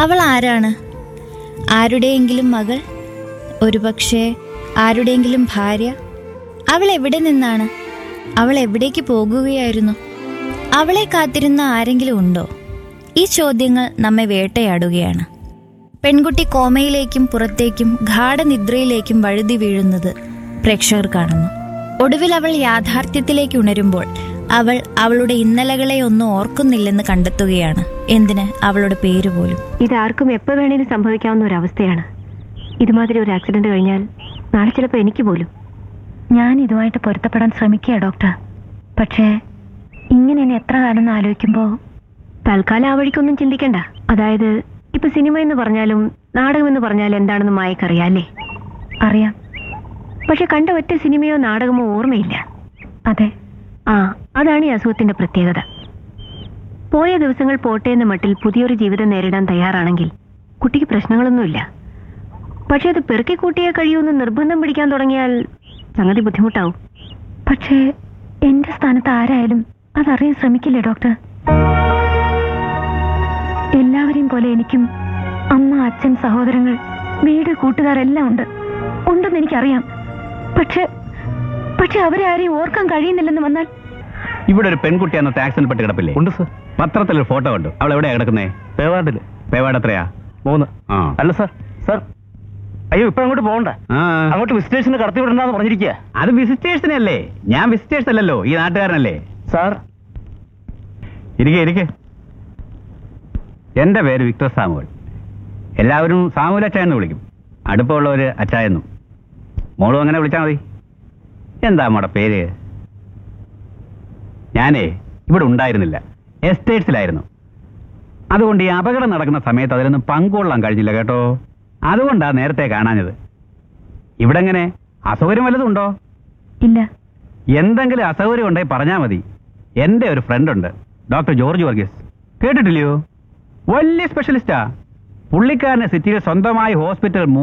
അവൾ ആരാണ് ആരുടെയെങ്കിലും മകൾ ഒരുപക്ഷെ ആരുടെയെങ്കിലും ഭാര്യ അവൾ എവിടെ നിന്നാണ് അവൾ എവിടേക്ക് പോകുകയായിരുന്നു അവളെ കാത്തിരുന്ന ആരെങ്കിലും ഉണ്ടോ ഈ ചോദ്യങ്ങൾ നമ്മെ വേട്ടയാടുകയാണ് പെൺകുട്ടി കോമയിലേക്കും പുറത്തേക്കും ഗാഠനിദ്രയിലേക്കും വഴുതി വീഴുന്നത് പ്രേക്ഷകർ കാണുന്നു ഒടുവിൽ അവൾ യാഥാർത്ഥ്യത്തിലേക്ക് ഉണരുമ്പോൾ അവൾ അവളുടെ ഇന്നലകളെ ഒന്നും ഓർക്കുന്നില്ലെന്ന് കണ്ടെത്തുകയാണ് എന്തിന് അവളുടെ പേര് പോലും ഇതാർക്കും എപ്പോൾ വേണേലും സംഭവിക്കാവുന്ന ഒരു അവസ്ഥയാണ് ഇതുമാതിരി ഒരു ആക്സിഡന്റ് കഴിഞ്ഞാൽ നാളെ ചിലപ്പോൾ എനിക്ക് പോലും ഞാൻ ഇതുമായിട്ട് പൊരുത്തപ്പെടാൻ ശ്രമിക്കുക ഡോക്ടർ പക്ഷേ ഇങ്ങനെ ഇനി എത്ര കാലം എന്ന് ആലോചിക്കുമ്പോൾ തൽക്കാലം ആ വഴിക്കൊന്നും ചിന്തിക്കണ്ട അതായത് ഇപ്പൊ സിനിമ എന്ന് പറഞ്ഞാലും നാടകം എന്ന് പറഞ്ഞാലും എന്താണെന്ന് മായക്കറിയാല്ലേ അറിയാം പക്ഷെ കണ്ട ഒറ്റ സിനിമയോ നാടകമോ ഓർമ്മയില്ല അതെ ആ അതാണ് ഈ അസുഖത്തിന്റെ പ്രത്യേകത പോയ ദിവസങ്ങൾ പോട്ടെ എന്ന മട്ടിൽ പുതിയൊരു ജീവിതം നേരിടാൻ തയ്യാറാണെങ്കിൽ കുട്ടിക്ക് പ്രശ്നങ്ങളൊന്നുമില്ല പക്ഷെ അത് പെറുക്കി കൂട്ടിയേ കഴിയൂന്ന് നിർബന്ധം പിടിക്കാൻ തുടങ്ങിയാൽ സംഗതി ബുദ്ധിമുട്ടാവും പക്ഷേ എന്റെ സ്ഥാനത്ത് ആരായാലും അതറിയാൻ ശ്രമിക്കില്ലേ ഡോക്ടർ എല്ലാവരെയും പോലെ എനിക്കും അമ്മ അച്ഛൻ സഹോദരങ്ങൾ വീട് കൂട്ടുകാരെല്ലാം ഉണ്ട് ഉണ്ടെന്ന് എനിക്കറിയാം പക്ഷെ പക്ഷെ അവരെ ആരെയും ഓർക്കാൻ കഴിയുന്നില്ലെന്ന് വന്നാൽ ഇവിടെ ഒരു പെൺകുട്ടി അന്നത്തെ ആക്സിഡന്റ് പെട്ട് കിടപ്പില്ലേ ഉണ്ട് സർ പത്രത്തിൽ ഒരു ഫോട്ടോ ഉണ്ട് അവൾ എവിടെയാ കിടക്കുന്നേ പേവാർഡില് പേവാട് എത്രയാ മൂന്ന് ആ അല്ല സർ സർ അയ്യോ ഇപ്പൊ അങ്ങോട്ട് പോകണ്ട ആ. അങ്ങോട്ട് വിസിറ്റേഷന് കടത്തി വിടണ്ടെന്ന് പറഞ്ഞിരിക്കുക അത് വിസിറ്റേഴ്സിനല്ലേ ഞാൻ വിസിറ്റേഴ്സ് അല്ലല്ലോ ഈ നാട്ടുകാരനല്ലേ സാർ ഇരിക്കെ ഇരിക്കെ എന്റെ പേര് വിക്ടർ സാമുവൽ എല്ലാവരും സാമുവൽ അച്ചായ എന്ന് വിളിക്കും അടുപ്പമുള്ളവര് അച്ചായെന്നും മോളും അങ്ങനെ വിളിച്ചാൽ മതി എന്താ മോടെ പേര് ഞാനേ ഇവിടെ ഉണ്ടായിരുന്നില്ല എസ്റ്റേറ്റ്സിലായിരുന്നു അതുകൊണ്ട് ഈ അപകടം നടക്കുന്ന സമയത്ത് അതിലൊന്നും പങ്കുകൊള്ളാൻ കഴിഞ്ഞില്ല കേട്ടോ അതുകൊണ്ടാ നേരത്തെ കാണാഞ്ഞത് ഇവിടെ എങ്ങനെ അസൗകര്യം വല്ലതും ഉണ്ടോ ഇല്ല എന്തെങ്കിലും അസൗകര്യം ഉണ്ടെങ്കിൽ പറഞ്ഞാൽ മതി എന്റെ ഒരു ഫ്രണ്ട് ഉണ്ട് ഡോക്ടർ ജോർജ് വർഗീസ് കേട്ടിട്ടില്ലയോ വലിയ സ്പെഷ്യലിസ്റ്റാ പുള്ളിക്കാരനെ സിറ്റിയിൽ സ്വന്തമായി ഹോസ്പിറ്റൽ